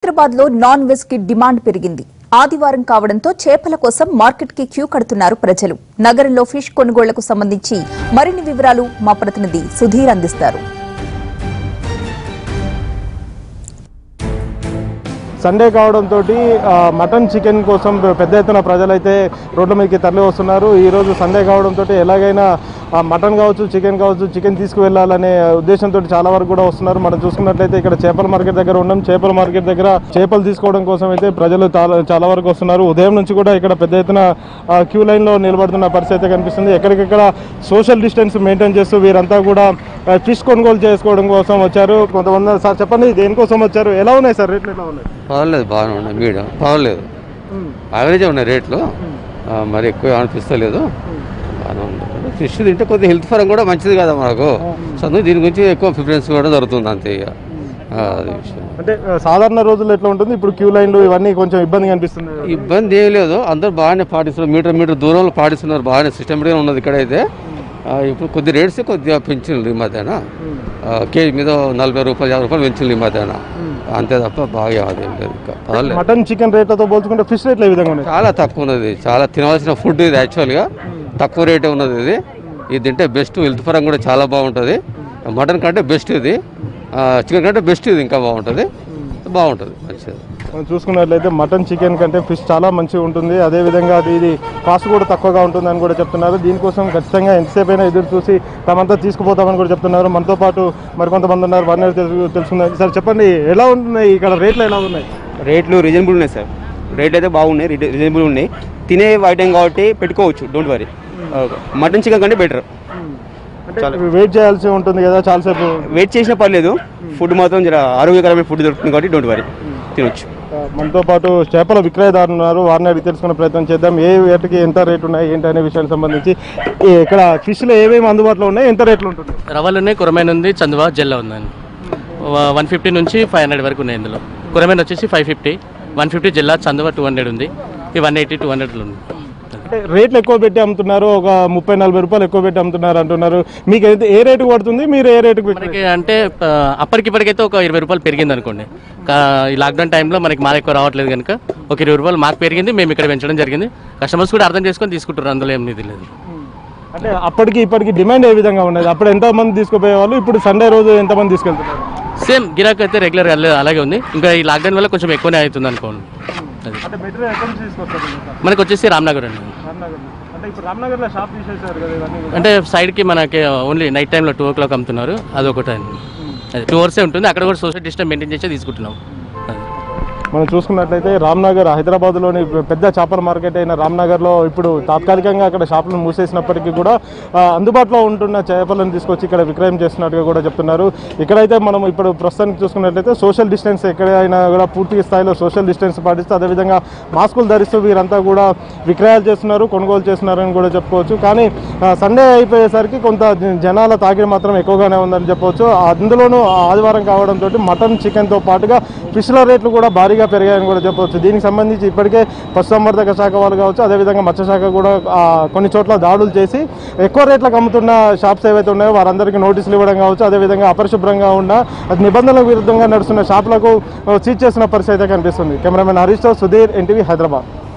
హైదరాబాద్ లో non veg కి demand పెరిగింది ఆదివారం కావడంతో చేపల కోసం మార్కెట్ కి క్యూ కడుతున్నారు ప్రజలు నగరంలో ఫిష్ కొనుగోళ్లకు సంబంధించి మరిన్ని వివరాలు మా ప్రతినిధి సుధీర్ అందిస్తారు సండే కావడంతో మటన్ చికెన్ కోసం పెద్ద ఎత్తున ప్రజలైతే రోడ్ల మీదకి తరలి వస్తున్నారు ఈరోజు సండే కావడంతో ఎలాగైనా ఆ, మటన్ కావచ్చు చికెన్ కావచ్చు చికెన్ తీసుకువెళ్ళాలనే ఉద్దేశంతో చాలా వరకు కూడా వస్తున్నారు మనం చూసుకున్నట్లయితే ఇక్కడ చేపల మార్కెట్ దగ్గర ఉన్నాం చేపల మార్కెట్ దగ్గర చేపలు తీసుకోవడం కోసం అయితే ప్రజలు చాలా చాలా వరకు వస్తున్నారు ఉదయం నుంచి కూడా ఇక్కడ పెద్ద ఎత్తున ఆ, క్యూ లైన్లో నిలబడుతున్న పరిస్థితి అయితే కనిపిస్తుంది ఎక్కడికెక్కడ సోషల్ డిస్టెన్స్ మెయింటైన్ చేస్తూ వీరంతా కూడా ఆ, ఫిష్ కొనుగోలు చేసుకోవడం కోసం వచ్చారు కొంతమంది సార్ చెప్పండి దేనికోసం వచ్చారు ఎలా ఉన్నాయి సార్ రేట్లు ఎలా ఉన్నాయి పర్వాలేదు బాగానే ఉన్నాయి మీడియం పర్వాలేదు యావరేజ్ ఉన్నాయి రేట్లు ఆ, మరి ఎక్కువ అనిపిస్తలేదు బాగానే ఉంది ఫిష్ తింటే కొద్దిగా హెల్త్ పరంగా కూడా మంచిది కదా మనకు సో అందుకు దీని గురించి ఎక్కువ ప్రిఫరెన్స్ కూడా జరుగుతుంది అంతే ఇక ఆ, అది విషయం అంటే ఆ, సాధారణ రోజుల్లో ఎట్లా ఉంటుంది ఇప్పుడు క్యూ లైన్లు ఇవన్నీ కొంచెం ఇబ్బందిగా అనిపిస్తుంది ఇబ్బంది ఏం లేదు అందరూ బాగానే పాటిస్తున్నారు మీటర్ మీటర్ దూరంలో పాటిస్తున్నారు బాగానే సిస్టమేటిక్గా ఉన్నది ఇక్కడైతే ఆ, ఇప్పుడు కొద్ది రేట్స్ కొద్దిగా పెంచిండ్రు ఈ మధ్యన ఆ, కేజీ మీద నలభై రూపాయలు యాభై రూపాయలు పెంచిండ్రు ఈ మధ్యన అంతే తప్ప బాగా అదేం లేదు ఇంకా పర్వాలేదు మటన్ చికెన్ రేట్లతో పోల్చుకుంటే ఫిష్ రేట్లు ఏ విధంగా ఉన్నాయి చాలా తక్కువ ఉన్నది చాలా తినవలసిన ఫుడ్ ఇది యాక్చువల్గా తక్కువ రేటే ఉన్నది ఇది ఇది తింటే బెస్ట్ హెల్త్ పరంగా కూడా చాలా బాగుంటుంది మటన్ కంటే బెస్ట్ ఇది చికెన్ కంటే బెస్ట్ ఇది ఇంకా బాగుంటుంది బాగుంటుంది మంచిది మనం చూసుకున్నట్లయితే మటన్ చికెన్ కంటే ఫిష్ చాలా మంచిగా ఉంటుంది అదేవిధంగా అది ఇది కాస్ట్ కూడా తక్కువగా ఉంటుందని కూడా చెప్తున్నారు దీనికోసం ఖచ్చితంగా ఎంతసేపు అయినా ఎదురు చూసి తమంతా తీసుకుపోతామని కూడా చెప్తున్నారు మనతో పాటు మరికొంతమంది ఉన్నారు వారిని తెలుసు తెలుసుకుందాం సార్ చెప్పండి ఎలా ఉంటున్నాయి ఇక్కడ రేట్లు ఎలా ఉన్నాయి రేట్లు రీజనబుల్ ఉన్నాయి సార్ రేట్లు అయితే బాగున్నాయి రీ- రీజనబుల్ ఉన్నాయి తినే ఐటెం కాబట్టి పెట్టుకోవచ్చు డోంట్ వరీ మటన్ చికెన్ కంటే బెటర్ అంటే వెయిట్ చేయాల్సి ఉంటుంది కదా చాలాసేపు వెయిట్ చేసినా పర్లేదు ఫుడ్ మాత్రం జర ఆరోగ్యకరమైన ఫుడ్ దొరుకుతుంది కాబట్టి డోంట్ వరీ తినొచ్చు ఆ, మనతో పాటు చేపల విక్రయదారులు ఉన్నారు వారిని అడిగి తెలుసుకునే ప్రయత్నం చేద్దాం ఏ వేటకి ఎంత రేటు ఉన్నాయి ఏంటి అనే విషయానికి సంబంధించి ఈ ఇక్కడ ఫిష్లో ఏమేమి అందుబాటులో ఉన్నాయి ఎంత రేట్లు ఉంటుంది రవ్వలు ఉన్నాయి కురమైన ఉంది చందువా జెల్ల ఉందండి వన్ ఫిఫ్టీ నుంచి ఫైవ్ హండ్రెడ్ వరకు ఉన్నాయి ఇందులో కురమైన వచ్చేసి ఫైవ్ ఫిఫ్టీ వన్ ఫిఫ్టీ జిల్లా చందువా టూ హండ్రెడ్ ఉంది ఈ వన్ ఎయిటీ టూ హండ్రెడ్లో ఉంది అంటే రేట్లు ఎక్కువ పెట్టి అమ్ముతున్నారు ఒక ముప్పై నలభై రూపాయలు ఎక్కువ పెట్టి అమ్ముతున్నారు అంటున్నారు మీకు అయితే ఏ రేటు పడుతుంది మీరు ఏ రేటుకి విక్రయ- మనకి అంటే ఆ, అప్పటికిప్పటికైతే ఒక ఇరవై రూపాయలు పెరిగింది అనుకోండి కా- ఈ లాక్డౌన్ టైంలో మనకి మాల్ ఎక్కువ రావట్లేదు కనుక ఒక ఇరవై రూపాయలు మాకు పెరిగింది మేము ఇక్కడ పెంచడం జరిగింది కస్టమర్స్ కూడా అర్థం చేసుకొని తీసుకుంటారు అందులో ఏం ఇది లేదు అంటే అప్పటికి ఇప్పటికి డిమాండ్ ఏ విధంగా ఉండేది అప్పుడు ఎంత మంది తీసుకుపోయే వాళ్ళు ఇప్పుడు సండే రోజు ఎంతమంది తీసుకెళ్తున్నారు సేమ్ గిరాక్ అయితే రెగ్యులర్ అలాగే ఉంది ఇంకా ఈ లాక్డౌన్ వల్ల కొంచెం ఎక్కువనే అవుతుంది అనుకోండి అది అంటే మెటీరియల్ ఎక్కడ నుంచి తీసుకొస్తారు మనకి వచ్చేసి రామ్నగర్ అండి రామ్నగర్ అంటే ఇప్పుడు రామ్నగర్లో షాప్ తీసేశారు కదా ఇవన్నీ కూడా. అంటే సైడ్కి మనకి ఓన్లీ నైట్ టైంలో టూ ఓ క్లాక్ అమ్ముతున్నారు అదొకటి అండి అది టూ అవర్సే ఉంటుంది అక్కడ కూడా సోషల్ డిస్టెన్స్ మెయింటైన్ చేసే తీసుకుంటున్నాం అది. మనం చూసుకున్నట్లయితే రామ్నగర్ హైదరాబాద్లోని పెద్ద చేపల మార్కెట్ అయిన రామ్నగర్లో ఇప్పుడు తాత్కాలికంగా అక్కడ షాపులను మూసేసినప్పటికీ కూడా ఆ, అందుబాటులో ఉంటున్న చేపలను తీసుకొచ్చి ఇక్కడ విక్రయం చేస్తున్నట్టుగా కూడా చెప్తున్నారు ఇక్కడైతే మనం ఇప్పుడు ప్రస్తుతానికి చూసుకున్నట్లయితే సోషల్ డిస్టెన్స్ ఎక్కడైనా కూడా పూర్తి స్థాయిలో సోషల్ డిస్టెన్స్ పాటిస్తూ అదేవిధంగా మాస్కులు ధరిస్తూ వీరంతా కూడా విక్రయాలు చేస్తున్నారు కొనుగోలు చేస్తున్నారని కూడా చెప్పుకోవచ్చు కానీ ఆ, సండే అయిపోయేసరికి కొంత జ- జనాల తాకిడి మాత్రం ఎక్కువగానే ఉందని చెప్పవచ్చు అందులోనూ ఆదివారం కావడంతో మటన్ చికెన్తో పాటుగా ఫిష్ల రేట్లు కూడా భారీగా పెరిగాయని కూడా చెప్పవచ్చు దీనికి సంబంధించి ఇప్పటికే పశుసంవర్ధక శాఖ వాళ్ళు కావచ్చు అదేవిధంగా మత్స్య శాఖ కూడా ఆ, కొన్ని చోట్ల దాడులు చేసి ఎక్కువ రేట్లకు అమ్ముతున్న షాప్స్ ఏవైతే ఉన్నాయో వారందరికీ నోటీసులు ఇవ్వడం కావచ్చు అదేవిధంగా అపరిశుభ్రంగా ఉన్న అది నిబంధనలకు విరుద్ధంగా నడుస్తున్న షాపులకు ఆ, సీజ్ చేసిన పరిస్థితి అయితే కనిపిస్తుంది కెమెరామెన్ హరీష్ తో సుధీర్ ఎన్టీవీ హైదరాబాద్